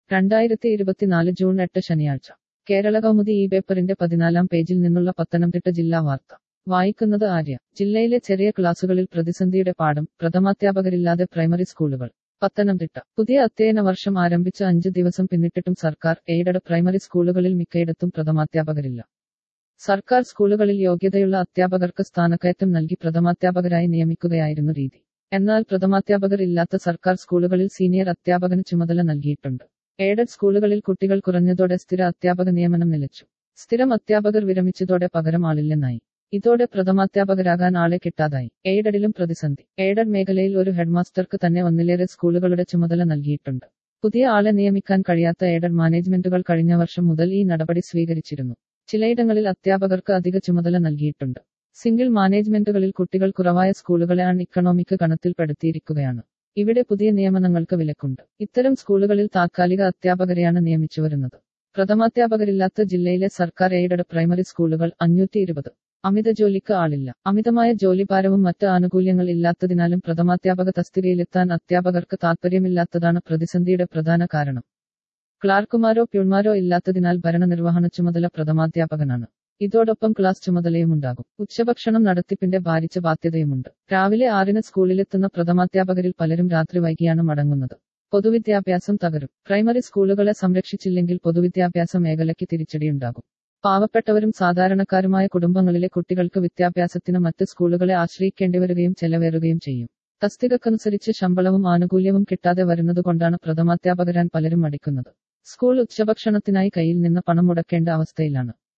രണ്ടായിരത്തി ഇരുപത്തിനാല് ജൂൺ എട്ട് ശനിയാഴ്ച കേരള കൗമുദി ഈ പേപ്പറിന്റെ പതിനാലാം പേജിൽ നിന്നുള്ള പത്തനംതിട്ട ജില്ലാ വാർത്ത വായിക്കുന്നത് ആര്യ ജില്ലയിലെ ചെറിയ ക്ലാസുകളിൽ പ്രതിസന്ധിയുടെ പാഠം പ്രഥമാധ്യാപകരില്ലാതെ പ്രൈമറി സ്കൂളുകൾ പത്തനംതിട്ട പുതിയ അധ്യയന വർഷം ആരംഭിച്ച അഞ്ച് ദിവസം പിന്നിട്ടിട്ടും സർക്കാർ എയ്ഡഡ് പ്രൈമറി സ്കൂളുകളിൽ മിക്കയിടത്തും പ്രഥമാധ്യാപകരില്ല സർക്കാർ സ്കൂളുകളിൽ യോഗ്യതയുള്ള അധ്യാപകർക്ക് സ്ഥാനക്കയറ്റം നൽകി പ്രഥമാധ്യാപകരായി നിയമിക്കുകയായിരുന്നു രീതി എന്നാൽ പ്രഥമാധ്യാപകർ ഇല്ലാത്ത സർക്കാർ സ്കൂളുകളിൽ സീനിയർ അധ്യാപകന് ചുമതല നൽകിയിട്ടുണ്ട് എയ്ഡഡ് സ്കൂളുകളിൽ കുട്ടികൾ കുറഞ്ഞതോടെ സ്ഥിര അധ്യാപക നിയമനം നിലച്ചു സ്ഥിരം അധ്യാപകർ വിരമിച്ചതോടെ പകരം ആളില്ലെന്നായി ഇതോടെ പ്രഥമാധ്യാപകരാകാൻ ആളെ കിട്ടാതായി എയ്ഡഡിലും പ്രതിസന്ധി എയ്ഡഡ് മേഖലയിൽ ഒരു ഹെഡ്മാസ്റ്റർക്ക് തന്നെ ഒന്നിലേറെ സ്കൂളുകളുടെ ചുമതല നൽകിയിട്ടുണ്ട് പുതിയ ആളെ നിയമിക്കാൻ കഴിയാത്ത എയ്ഡഡ് മാനേജ്മെന്റുകൾ കഴിഞ്ഞ വർഷം മുതൽ ഈ നടപടി സ്വീകരിച്ചിരുന്നു ചിലയിടങ്ങളിൽ അധ്യാപകർക്ക് അധിക ചുമതല നൽകിയിട്ടുണ്ട് സിംഗിൾ മാനേജ്മെന്റുകളിൽ കുട്ടികൾ കുറവായ സ്കൂളുകളെ അൺ ഇക്കണോമിക് ഗണത്തിൽപ്പെടുത്തിയിരിക്കുകയാണ് ഇവിടെ പുതിയ നിയമനങ്ങൾക്ക് വിലക്കുണ്ട് ഇത്തരം സ്കൂളുകളിൽ താത്കാലിക അധ്യാപകരെയാണ് നിയമിച്ചു വരുന്നത് പ്രഥമാധ്യാപകരില്ലാത്ത ജില്ലയിലെ സർക്കാർ എയ്ഡഡ് പ്രൈമറി സ്കൂളുകൾ അഞ്ഞൂറ്റി ഇരുപത് അമിത ജോലിക്ക് ആളില്ല അമിതമായ ജോലിഭാരവും മറ്റ് ആനുകൂല്യങ്ങൾ ഇല്ലാത്തതിനാലും പ്രഥമാധ്യാപക തസ്തികയിലെത്താൻ അധ്യാപകർക്ക് താൽപ്പര്യമില്ലാത്തതാണ് പ്രതിസന്ധിയുടെ പ്രധാന കാരണം ക്ലാർക്കുമാരോ പ്യൂൺമാരോ ഇല്ലാത്തതിനാൽ ഭരണനിർവഹണ ചുമതല പ്രഥമാധ്യാപകനാണ് ഇതോടൊപ്പം ക്ലാസ് ചുമതലയും ഉണ്ടാകും ഉച്ചഭക്ഷണം നടത്തിപ്പിന്റെ ഭാരിച്ച ബാധ്യതയുമുണ്ട് രാവിലെ ആറിന് സ്കൂളിലെത്തുന്ന പ്രഥമാധ്യാപകരിൽ പലരും രാത്രി വൈകിയാണ് മടങ്ങുന്നത് പൊതുവിദ്യാഭ്യാസം തകരും പ്രൈമറി സ്കൂളുകളെ സംരക്ഷിച്ചില്ലെങ്കിൽ പൊതുവിദ്യാഭ്യാസ മേഖലയ്ക്ക് തിരിച്ചടിയുണ്ടാകും പാവപ്പെട്ടവരും സാധാരണക്കാരുമായ കുടുംബങ്ങളിലെ കുട്ടികൾക്ക് വിദ്യാഭ്യാസത്തിന് മറ്റ് സ്കൂളുകളെ ആശ്രയിക്കേണ്ടിവരികയും ചെലവേറുകയും ചെയ്യും തസ്തികക്കനുസരിച്ച് ശമ്പളവും ആനുകൂല്യവും കിട്ടാതെ വരുന്നതുകൊണ്ടാണ് പ്രഥമാധ്യാപകരാൻ പലരും മടിക്കുന്നത് സ്കൂൾ ഉച്ചഭക്ഷണത്തിനായി കയ്യിൽ നിന്ന് പണം മുടക്കേണ്ട അവസ്ഥയിലാണ്